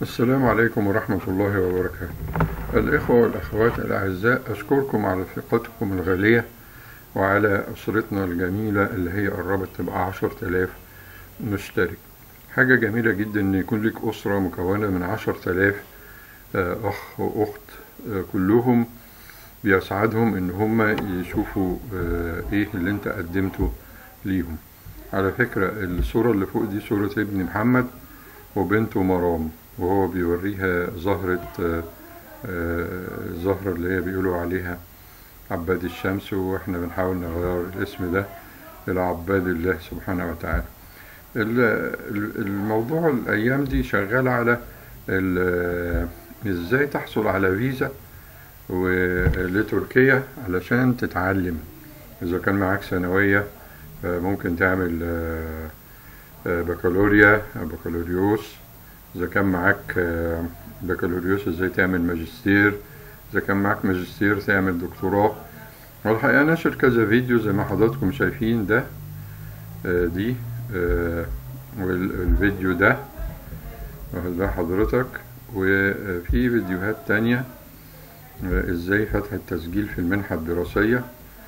السلام عليكم ورحمة الله وبركاته الإخوة والأخوات الأعزاء أشكركم على ثقتكم الغالية وعلى أسرتنا الجميلة اللي هي قربت تبقى عشر تلاف مشترك حاجة جميلة جدا إن يكون لك أسرة مكونة من عشر تلاف أخ وأخت آه، كلهم بيسعدهم إن هم يشوفوا آه، إيه اللي أنت قدمته ليهم على فكرة الصورة اللي فوق دي صورة ابن محمد وبنته مرام وهو بيوريها زهرة آه، آه، الزهرة اللي هي بيقولوا عليها عباد الشمس واحنا بنحاول نغير الاسم ده إلى عباد الله سبحانه وتعالى ال- ال- الموضوع الأيام دي شغال على ال- إزاي تحصل على فيزا و- لتركيا علشان تتعلم إذا كان معاك ثانوية آه، ممكن تعمل آه، آه، بكالوريا أو بكالوريوس إذا كان معاك آه، بكالوريوس إزاي تعمل ماجستير إذا كان معاك ماجستير تعمل دكتوراه والحقيقة نشر كذا فيديو زي ما حضراتكم شايفين ده آه، دي آه، والفيديو ده واخد بال حضرتك وفي فيديوهات تانية آه، ازاي فتح التسجيل في المنحة الدراسية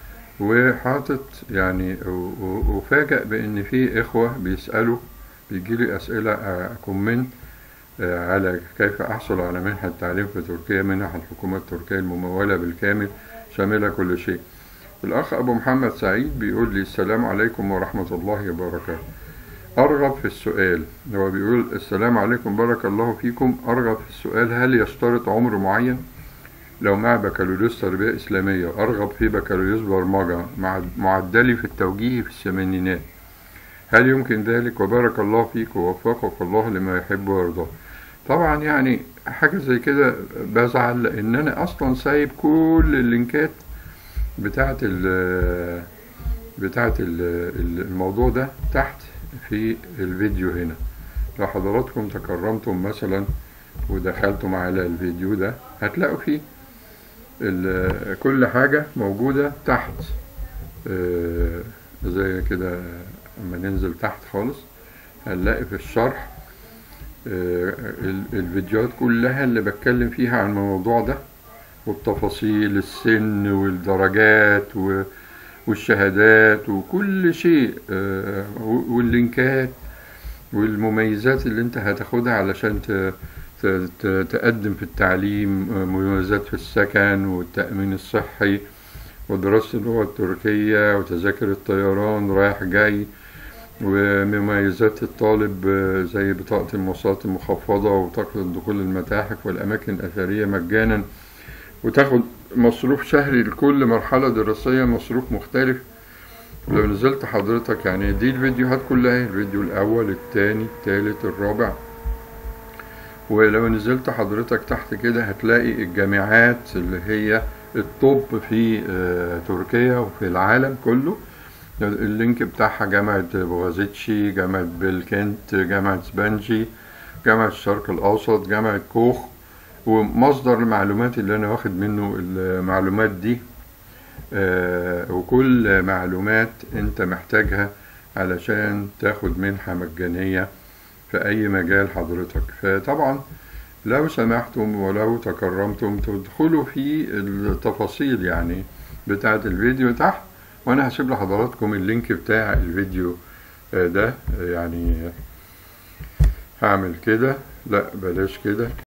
وحاطط يعني و- و- وفاجأ بإن في إخوة بيسألوا بيجيلي أسئلة كومنت على كيف أحصل على منحة تعليم في تركيا منح الحكومة التركية الممولة بالكامل شاملة كل شيء الأخ أبو محمد سعيد بيقول لي السلام عليكم ورحمة الله وبركاته أرغب في السؤال هو بيقول السلام عليكم بارك الله فيكم أرغب في السؤال هل يشترط عمر معين لو مع بكالوريوس تربية إسلامية أرغب في بكالوريوس برمجة مع معدلي في التوجيه في الثمانينات هل يمكن ذلك وبارك الله فيك ووفقك الله لما يحب ويرضاه طبعا يعني حاجة زي كده بزعل لأن أنا أصلا سايب كل اللينكات بتاعت ال بتاعت ال- الموضوع ده تحت في الفيديو هنا لو حضراتكم تكرمتم مثلا ودخلتم على الفيديو ده هتلاقوا فيه ال- كل حاجة موجودة تحت آه، زي كده اما ننزل تحت خالص هنلاقي في الشرح آه، ال- الفيديوهات كلها اللي بتكلم فيها عن الموضوع ده والتفاصيل السن والدرجات و- والشهادات وكل شيء آه، و- واللينكات والمميزات اللي انت هتاخدها علشان ت- ت- ت- تقدم في التعليم آه، مميزات في السكن والتأمين الصحي ودراسة اللغة التركية وتذاكر الطيران رايح جاي ومميزات الطالب آه، زي بطاقة المواصلات المخفضة وبطاقة دخول المتاحف والأماكن الأثرية مجانا وتاخد مصروف شهري لكل مرحلة دراسية مصروف مختلف لو نزلت حضرتك يعني دي الفيديوهات كلها الفيديو الأول التاني التالت الرابع ولو نزلت حضرتك تحت كده هتلاقي الجامعات اللي هي الطب في آه، تركيا وفي العالم كله اللينك بتاعها جامعة بوغازيتشي جامعة بلكنت جامعة سبانجي جامعة الشرق الأوسط جامعة كوخ ومصدر المعلومات اللي أنا واخد منه المعلومات دي آه، وكل معلومات أنت محتاجها علشان تاخد منحة مجانية في أي مجال حضرتك فطبعا لو سمحتم ولو تكرمتم تدخلوا في التفاصيل يعني بتاعة الفيديو تحت وأنا هسيب لحضراتكم اللينك بتاع الفيديو آه، ده يعني هعمل كده لا بلاش كده